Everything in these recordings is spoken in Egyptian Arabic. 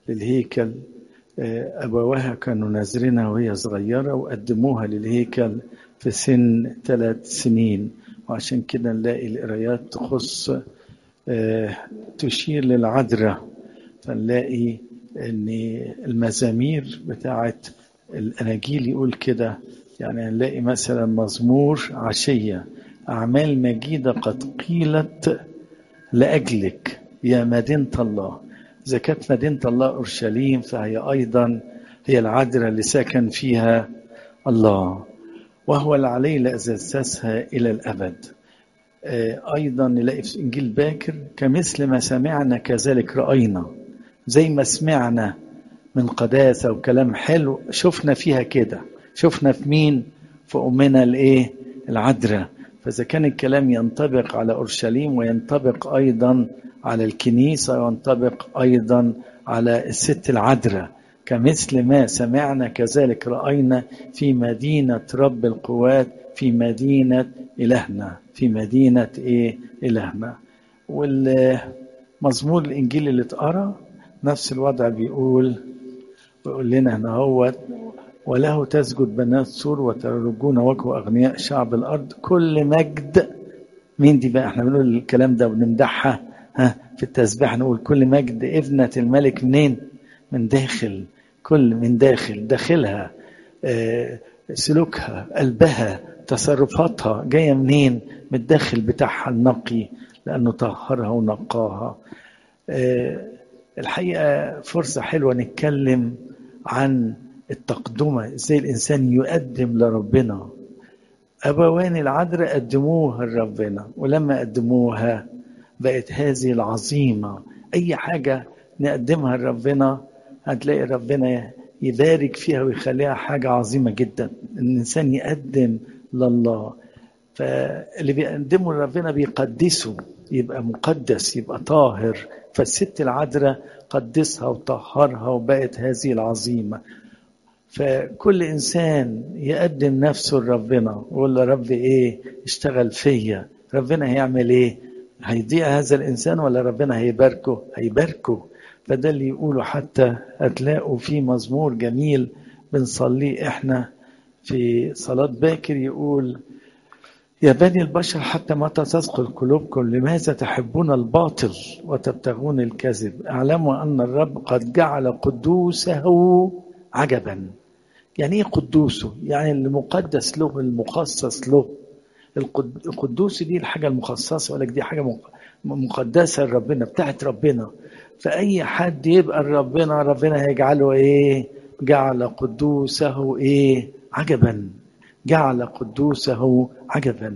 للهيكل أبواها كانوا نازرينها وهي صغيرة وقدموها للهيكل في سن ثلاث سنين وعشان كده نلاقي القرايات تخص تشير للعذراء فنلاقي ان المزامير بتاعت الاناجيل يقول كده يعني نلاقي مثلا مزمور عشيه اعمال مجيده قد قيلت لاجلك يا مدينه الله اذا كانت مدينه الله اورشليم فهي ايضا هي العذراء اللي سكن فيها الله وهو العلي الذي اسسها الى الابد ايضا نلاقي في انجيل باكر كمثل ما سمعنا كذلك راينا زي ما سمعنا من قداسه وكلام حلو شفنا فيها كده شفنا في مين في امنا الايه العذراء فاذا كان الكلام ينطبق على اورشليم وينطبق ايضا على الكنيسه وينطبق ايضا على الست العذراء كمثل ما سمعنا كذلك راينا في مدينه رب القوات في مدينه الهنا في مدينه ايه الهنا والمزمور الانجيل اللي اتقرا نفس الوضع بيقول بيقول لنا هنا هو وله تسجد بنات سور وترجون وجه اغنياء شعب الارض كل مجد مين دي بقى احنا بنقول الكلام ده وبنمدحها ها في التسبيح نقول كل مجد ابنة الملك منين من داخل كل من داخل داخلها آه سلوكها قلبها تصرفاتها جاية منين من الداخل بتاعها النقي لأنه طهرها ونقاها آه الحقيقة فرصة حلوة نتكلم عن التقدمة ازاي الإنسان يقدم لربنا أبوان العذراء قدموها لربنا ولما قدموها بقت هذه العظيمة أي حاجة نقدمها لربنا هتلاقي ربنا يبارك فيها ويخليها حاجة عظيمة جدا الإنسان يقدم لله فاللي بيقدمه لربنا بيقدسه يبقى مقدس يبقى طاهر فالست العذراء قدسها وطهرها وبقت هذه العظيمة فكل إنسان يقدم نفسه لربنا ويقول له رب إيه اشتغل فيا ربنا هيعمل إيه هيضيع هذا الإنسان ولا ربنا هيباركه هيباركه فده اللي يقوله حتى هتلاقوا في مزمور جميل بنصليه احنا في صلاة باكر يقول يا بني البشر حتى متى تثقل قلوبكم لماذا تحبون الباطل وتبتغون الكذب اعلموا ان الرب قد جعل قدوسه عجبا يعني ايه قدوسه يعني المقدس له المخصص له القدوس دي الحاجه المخصصه ولك دي حاجه مقدسه لربنا بتاعت ربنا فاي حد يبقى لربنا ربنا هيجعله ايه جعل قدوسه ايه عجبا جعل قدوسه عجبا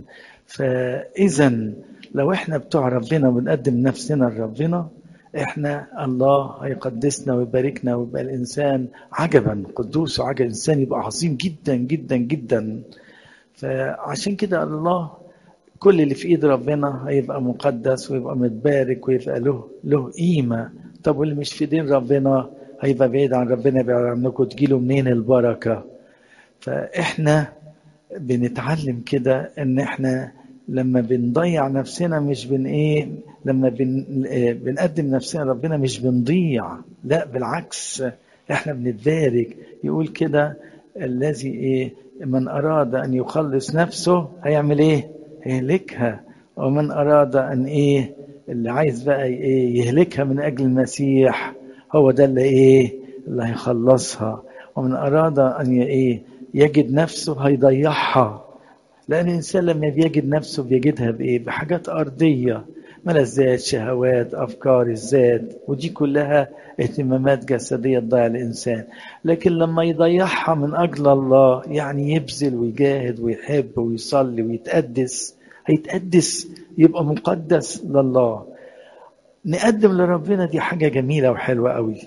فاذا لو احنا بتوع ربنا بنقدم نفسنا لربنا احنا الله هيقدسنا ويباركنا ويبقى الانسان عجبا قدوس وعجب الانسان يبقى عظيم جدا جدا جدا فعشان كده الله كل اللي في ايد ربنا هيبقى مقدس ويبقى متبارك ويبقى له له قيمه طب واللي مش في ايدين ربنا هيبقى بعيد عن ربنا بعيد عنكم تجيله منين البركه فاحنا بنتعلم كده ان احنا لما بنضيع نفسنا مش بن ايه لما بن بنقدم نفسنا ربنا مش بنضيع لا بالعكس احنا بنتبارك يقول كده الذي ايه من اراد ان يخلص نفسه هيعمل ايه يهلكها ومن اراد ان ايه اللي عايز بقى ايه يهلكها من اجل المسيح هو ده اللي ايه اللي هيخلصها ومن اراد ان ايه يجد نفسه هيضيعها لأن الإنسان لما بيجد نفسه بيجدها بإيه؟ بحاجات أرضية ملذات شهوات أفكار الذات ودي كلها اهتمامات جسدية تضيع الإنسان لكن لما يضيعها من أجل الله يعني يبذل ويجاهد ويحب ويصلي ويتقدس هيتقدس يبقى مقدس لله نقدم لربنا دي حاجة جميلة وحلوة قوي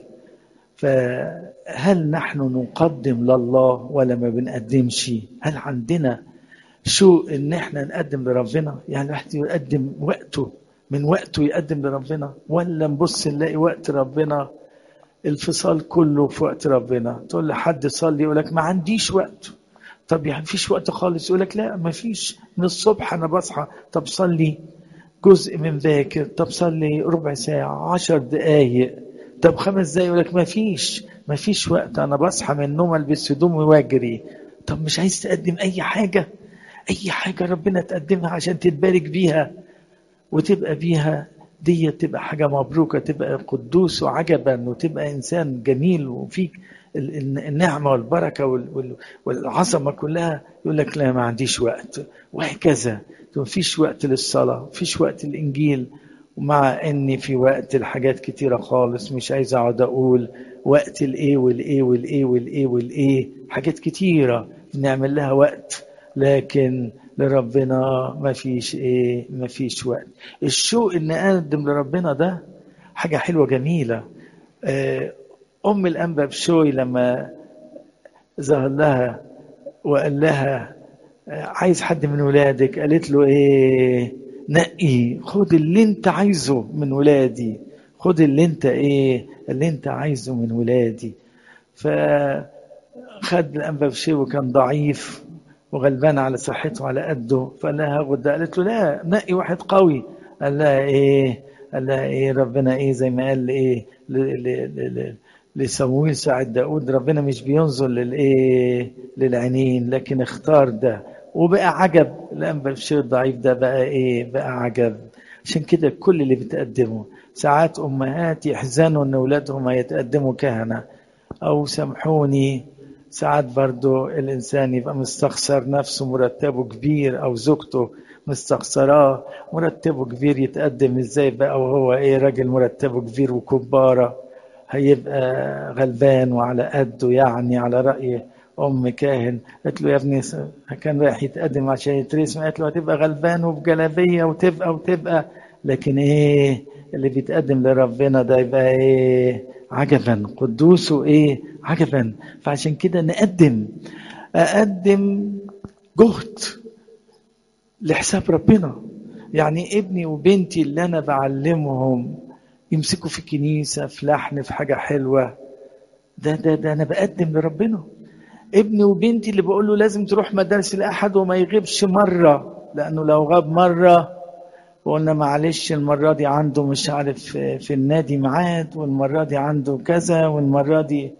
فهل نحن نقدم لله ولا ما بنقدمش هل عندنا شو ان احنا نقدم لربنا يعني الواحد يقدم وقته من وقته يقدم لربنا ولا نبص نلاقي وقت ربنا الفصال كله في وقت ربنا تقول لحد صلي يقول لك ما عنديش وقت طب يعني فيش وقت خالص يقول لك لا ما فيش من الصبح انا بصحى طب صلي جزء من ذاكر طب صلي ربع ساعة عشر دقايق طب خمس دقايق يقول لك ما فيش ما فيش وقت انا بصحى من النوم البس هدومي واجري طب مش عايز تقدم اي حاجه اي حاجه ربنا تقدمها عشان تتبارك بيها وتبقى بيها دي تبقى حاجه مبروكه تبقى قدوس وعجبا وتبقى انسان جميل وفيك النعمه والبركه والعظمه كلها يقول لك لا ما عنديش وقت وهكذا ما فيش وقت للصلاه ما فيش وقت الانجيل ومع ان في وقت الحاجات كتيره خالص مش عايز اقعد اقول وقت الايه والايه والايه والايه والايه حاجات كتيره نعمل لها وقت لكن لربنا ما فيش ايه ما فيش وقت الشوق ان اقدم لربنا ده حاجه حلوه جميله ام الانبا بشوي لما ظهر لها وقال لها عايز حد من ولادك قالت له ايه نقي خد اللي انت عايزه من ولادي خد اللي انت ايه اللي انت عايزه من ولادي فخد الانبا بشوي وكان ضعيف وغلبان على صحته على قده فقال لها هاخد ده قالت له لا نقي واحد قوي قال لها ايه قال لها ايه ربنا ايه زي ما قال ايه لصمويل ساعد داود ربنا مش بينظر للايه للعينين لكن اختار ده وبقى عجب الانبا الشيء الضعيف ده بقى ايه بقى عجب عشان كده كل اللي بتقدمه ساعات امهات يحزنوا ان اولادهم هيتقدموا كهنه او سامحوني ساعات برضو الإنسان يبقى مستخسر نفسه مرتبه كبير أو زوجته مستخسراه مرتبه كبير يتقدم ازاي بقى وهو ايه راجل مرتبه كبير وكبارة هيبقى غلبان وعلى قده يعني على رأي أم كاهن قالت له يا ابني كان رايح يتقدم عشان يترسم قالت له هتبقى غلبان وبجلابية وتبقى وتبقى لكن ايه اللي بيتقدم لربنا ده يبقى ايه عجبا قدوسه ايه عجبا فعشان كده نقدم اقدم جهد لحساب ربنا يعني ابني وبنتي اللي انا بعلمهم يمسكوا في كنيسة في لحن في حاجة حلوة ده ده ده انا بقدم لربنا ابني وبنتي اللي بقول له لازم تروح مدارس الاحد وما يغيبش مرة لانه لو غاب مرة وقلنا معلش المرة دي عنده مش عارف في النادي ميعاد والمرة دي عنده كذا والمرة دي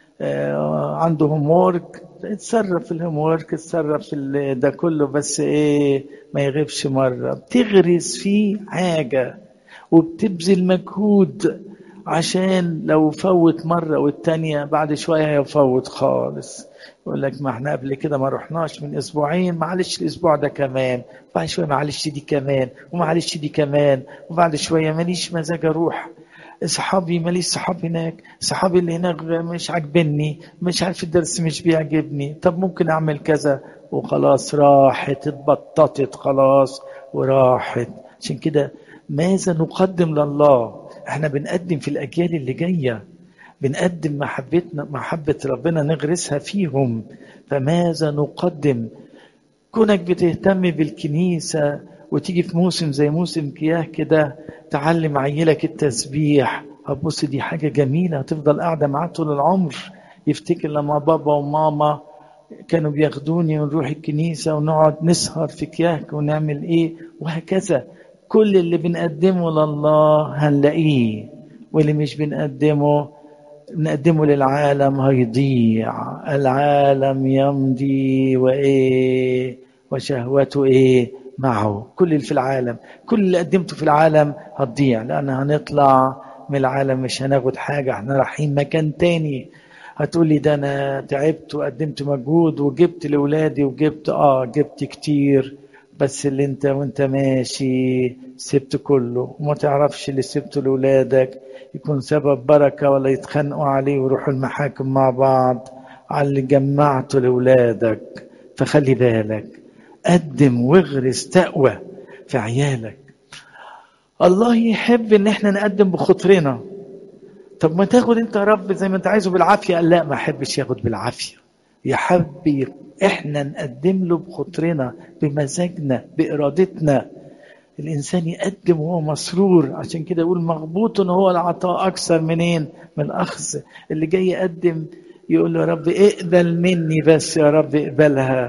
عنده هوم وورك اتصرف في الهوم وورك اتصرف في ده كله بس ايه ما يغيبش مرة بتغرس فيه حاجة وبتبذل مجهود عشان لو فوت مرة والتانية بعد شوية هيفوت خالص يقول لك ما احنا قبل كده ما رحناش من اسبوعين معلش الاسبوع ده كمان بعد شويه معلش دي كمان ومعلش دي كمان وبعد شويه ماليش مزاج اروح صحابي ماليش صحاب هناك صحابي اللي هناك مش عاجبني مش عارف الدرس مش بيعجبني طب ممكن اعمل كذا وخلاص راحت اتبططت خلاص وراحت عشان كده ماذا نقدم لله احنا بنقدم في الاجيال اللي جايه بنقدم محبتنا محبة ربنا نغرسها فيهم فماذا نقدم كونك بتهتم بالكنيسة وتيجي في موسم زي موسم كياه كده تعلم عيلك التسبيح هتبص دي حاجة جميلة هتفضل قاعدة معاه طول العمر يفتكر لما بابا وماما كانوا بياخدوني ونروح الكنيسة ونقعد نسهر في كياك ونعمل ايه وهكذا كل اللي بنقدمه لله هنلاقيه واللي مش بنقدمه نقدمه للعالم هيضيع العالم يمضي وايه وشهوته ايه معه كل اللي في العالم كل اللي قدمته في العالم هتضيع لان هنطلع من العالم مش هناخد حاجه احنا رايحين مكان تاني هتقول لي ده انا تعبت وقدمت مجهود وجبت لاولادي وجبت اه جبت كتير بس اللي انت وانت ماشي سبت كله وما تعرفش اللي سبته لاولادك يكون سبب بركة ولا يتخانقوا عليه ويروحوا المحاكم مع بعض على اللي جمعته لاولادك فخلي بالك قدم واغرس تقوى في عيالك الله يحب ان احنا نقدم بخطرنا طب ما تاخد انت يا رب زي ما انت عايزه بالعافيه قال لا ما احبش ياخد بالعافيه يحب احنا نقدم له بخطرنا بمزاجنا بارادتنا الانسان يقدم وهو مسرور عشان كده يقول مغبوط هو العطاء اكثر منين من الاخذ اللي جاي يقدم يقول له يا رب اقبل مني بس يا رب اقبلها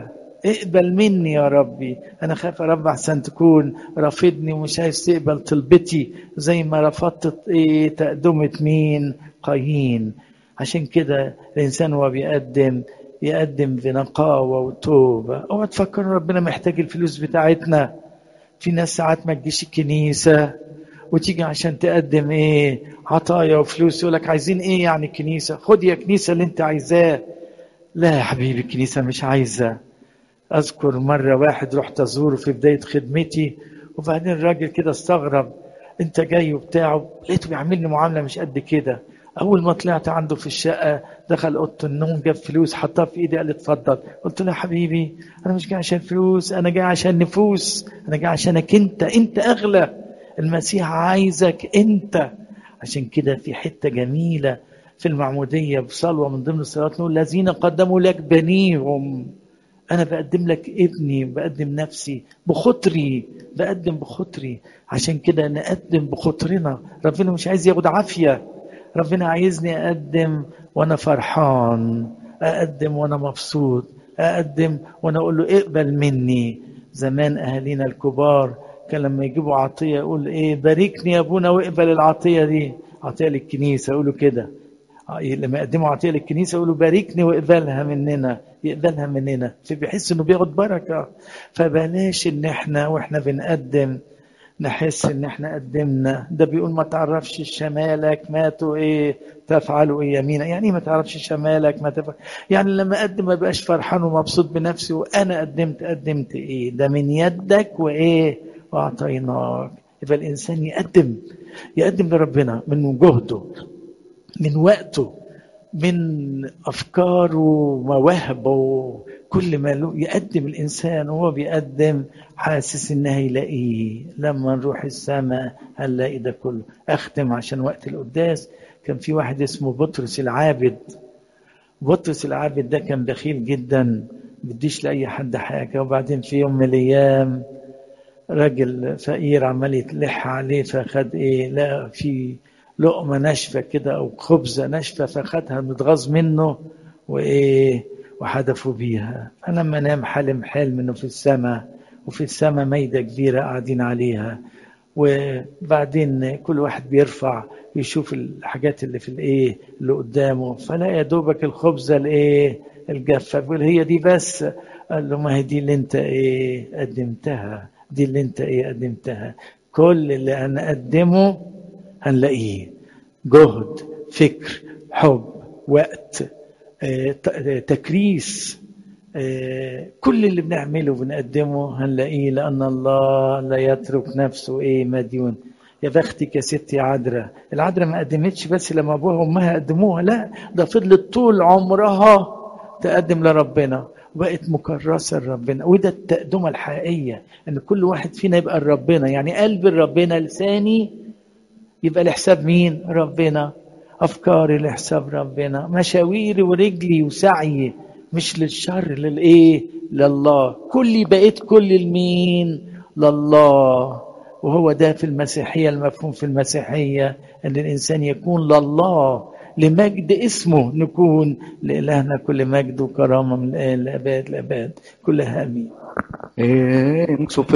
اقبل مني يا ربي انا خايف يا رب احسن تكون رافضني ومش عايز تقبل طلبتي زي ما رفضت ايه تقدمة مين قايين عشان كده الانسان وهو بيقدم يقدم بنقاوة وتوبة اوعى تفكروا ربنا محتاج الفلوس بتاعتنا في ناس ساعات ما تجيش الكنيسة وتيجي عشان تقدم ايه عطايا وفلوس يقول لك عايزين ايه يعني الكنيسة خد يا كنيسة اللي انت عايزاه لا يا حبيبي الكنيسة مش عايزة أذكر مرة واحد رحت أزوره في بداية خدمتي وبعدين الراجل كده استغرب أنت جاي وبتاعه لقيته بيعملني معاملة مش قد كده أول ما طلعت عنده في الشقة دخل أوضة النوم جاب فلوس حطها في إيدي قال لي اتفضل قلت له يا حبيبي أنا مش جاي عشان فلوس أنا جاي عشان نفوس أنا جاي عشانك أنت أنت أغلى المسيح عايزك أنت عشان كده في حتة جميلة في المعمودية بصلوة من ضمن الصلوات نقول الذين قدموا لك بنيهم أنا بقدم لك ابني بقدم نفسي بخطري بقدم بخطري عشان كده نقدم بخطرنا ربنا مش عايز ياخد عافية ربنا عايزني أقدم وأنا فرحان أقدم وأنا مبسوط أقدم وأنا أقول له اقبل مني زمان أهالينا الكبار كان لما يجيبوا عطية يقول إيه باركني يا أبونا واقبل العطية دي عطية للكنيسة يقولوا كده لما يقدموا عطيه للكنيسه يقولوا باركني واقبلها مننا يقبلها مننا فبيحس انه بياخد بركه فبلاش ان احنا واحنا بنقدم نحس ان احنا قدمنا ده بيقول ما تعرفش شمالك ماتوا ايه تفعلوا ايه يمينا يعني ما تعرفش شمالك ما تفعل يعني لما اقدم ما بقاش فرحان ومبسوط بنفسي وانا قدمت قدمت ايه ده من يدك وايه واعطيناك يبقى الانسان يقدم يقدم لربنا من جهده من وقته من أفكاره ومواهبه كل ما له يقدم الإنسان وهو بيقدم حاسس إنه هيلاقيه لما نروح السماء هنلاقي ده كله أختم عشان وقت القداس كان في واحد اسمه بطرس العابد بطرس العابد ده كان بخيل جدا بديش لأي حد حاجة وبعدين في يوم من الأيام راجل فقير عمال يتلح عليه فخد ايه لا في لقمة ناشفة كده أو خبزة ناشفة فخدها متغاظ منه وإيه وحدفوا بيها فلما نام حلم حلم إنه في السماء وفي السماء ميدة كبيرة قاعدين عليها وبعدين كل واحد بيرفع يشوف الحاجات اللي في الايه اللي قدامه فلا يا دوبك الخبزه الايه الجافه بيقول هي دي بس قال له ما هي دي اللي انت ايه قدمتها دي اللي انت ايه قدمتها كل اللي انا اقدمه هنلاقيه جهد فكر حب وقت تكريس كل اللي بنعمله وبنقدمه هنلاقيه لأن الله لا يترك نفسه إيه مديون يا بختك يا ستي عذراء العذراء ما قدمتش بس لما أبوها وأمها قدموها لا ده فضلت طول عمرها تقدم لربنا وبقت مكرسة لربنا وده التقدمة الحقيقية إن كل واحد فينا يبقى لربنا يعني قلب ربنا لساني يبقى لحساب مين ربنا أفكاري لحساب ربنا مشاويري ورجلي وسعيي مش للشر للايه لله كلي بقيت كل المين لله وهو ده في المسيحيه المفهوم في المسيحيه ان الانسان يكون لله لمجد اسمه نكون لالهنا كل مجد وكرامه من الان لاباد الاباد كلها امين Eh,